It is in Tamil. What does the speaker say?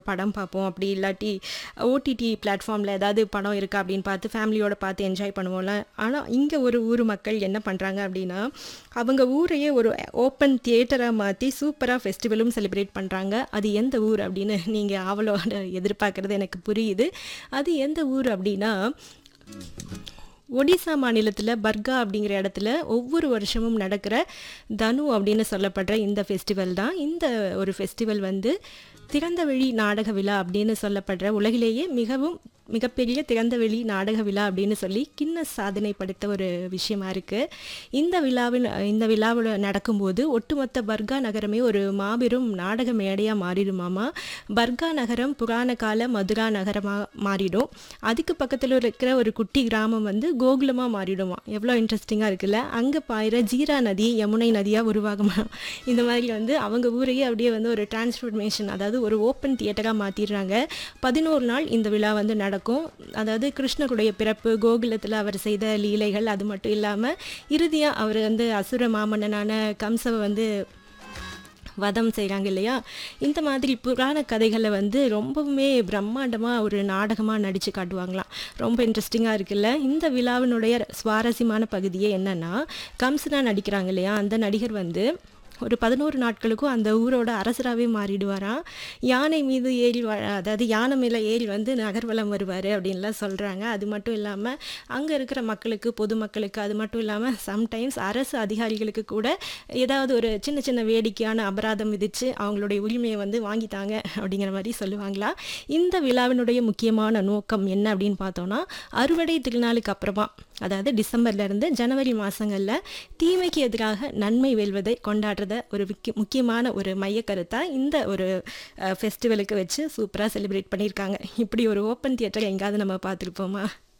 படம் பார்ப்போம் அப்படி இல்லாட்டி ஓடிடி பிளாட்ஃபார்மில் ஏதாவது படம் இருக்கா அப்படின்னு பார்த்து ஃபேமிலியோட பார்த்து என்ஜாய் பண்ணுவோம்ல ஆனால் இங்கே ஒரு ஊர் மக்கள் என்ன பண்ணுறாங்க அப்படின்னா அவங்க ஊரையே ஒரு ஓப்பன் தியேட்டராக மாற்றி சூப்பராக ஃபெஸ்டிவலும் செலிப்ரேட் பண்ணுறாங்க அது எந்த ஊர் அப்படின்னு நீங்கள் ஆவலோட எதிர்பார்க்குறது எனக்கு புரியுது அது எந்த ஊர் அப்படின்னா ஒடிசா மாநிலத்தில் பர்கா அப்படிங்கிற இடத்துல ஒவ்வொரு வருஷமும் நடக்கிற தனு அப்படின்னு சொல்லப்படுற இந்த ஃபெஸ்டிவல் தான் இந்த ஒரு ஃபெஸ்டிவல் வந்து திறந்தவெளி நாடக விழா அப்படின்னு சொல்லப்படுற உலகிலேயே மிகவும் மிகப்பெரிய திறந்தவெளி நாடக விழா அப்படின்னு சொல்லி கின்ன சாதனை படைத்த ஒரு விஷயமா இருக்குது இந்த விழாவில் இந்த விழாவில் நடக்கும்போது ஒட்டுமொத்த பர்கா நகரமே ஒரு மாபெரும் நாடக மேடையாக மாறிடுமாமா பர்கா நகரம் புராண கால மதுரா நகரமாக மாறிடும் அதுக்கு பக்கத்தில் இருக்கிற ஒரு குட்டி கிராமம் வந்து கோகுலமாக மாறிடுமா எவ்வளோ இன்ட்ரெஸ்டிங்காக இருக்குல்ல அங்கே பாயிற ஜீரா நதி யமுனை நதியாக உருவாகுமா இந்த மாதிரி வந்து அவங்க ஊரையே அப்படியே வந்து ஒரு டிரான்ஸ்ஃபர்மேஷன் அதாவது ஒரு ஓப்பன் தியேட்டராக மாற்றிடுறாங்க பதினோரு நாள் இந்த விழா வந்து நடக்கும் அதாவது கிருஷ்ணருடைய பிறப்பு கோகுலத்தில் அவர் செய்த லீலைகள் அது மட்டும் இல்லாமல் இறுதியாக அவர் வந்து அசுர மாமன்னனான கம்சவை வந்து வதம் செய்கிறாங்க இல்லையா இந்த மாதிரி புராண கதைகளை வந்து ரொம்பவுமே பிரம்மாண்டமாக ஒரு நாடகமாக நடித்து காட்டுவாங்களாம் ரொம்ப இன்ட்ரெஸ்டிங்காக இருக்குல்ல இந்த விழாவினுடைய சுவாரஸ்யமான பகுதியே என்னென்னா கம்சனா நடிக்கிறாங்க இல்லையா அந்த நடிகர் வந்து ஒரு பதினோரு நாட்களுக்கும் அந்த ஊரோட அரசராகவே மாறிடுவாராம் யானை மீது ஏறி வ அதாவது யானை மேலே ஏறி வந்து நகர்வலம் வருவார் அப்படின்லாம் சொல்கிறாங்க அது மட்டும் இல்லாமல் அங்கே இருக்கிற மக்களுக்கு பொதுமக்களுக்கு அது மட்டும் இல்லாமல் சம்டைம்ஸ் அரசு அதிகாரிகளுக்கு கூட ஏதாவது ஒரு சின்ன சின்ன வேடிக்கையான அபராதம் விதித்து அவங்களுடைய உரிமையை வந்து வாங்கித்தாங்க அப்படிங்கிற மாதிரி சொல்லுவாங்களா இந்த விழாவினுடைய முக்கியமான நோக்கம் என்ன அப்படின்னு பார்த்தோன்னா அறுவடை திருநாளுக்கு அப்புறமா அதாவது டிசம்பர்லேருந்து ஜனவரி மாதங்களில் தீமைக்கு எதிராக நன்மை வெல்வதை கொண்டாடுறத ஒரு முக்கிய முக்கியமான ஒரு மையக்கருத்தாக இந்த ஒரு ஃபெஸ்டிவலுக்கு வச்சு சூப்பராக செலிப்ரேட் பண்ணியிருக்காங்க இப்படி ஒரு ஓப்பன் தியேட்டர் எங்கேயாவது நம்ம பார்த்துருப்போமா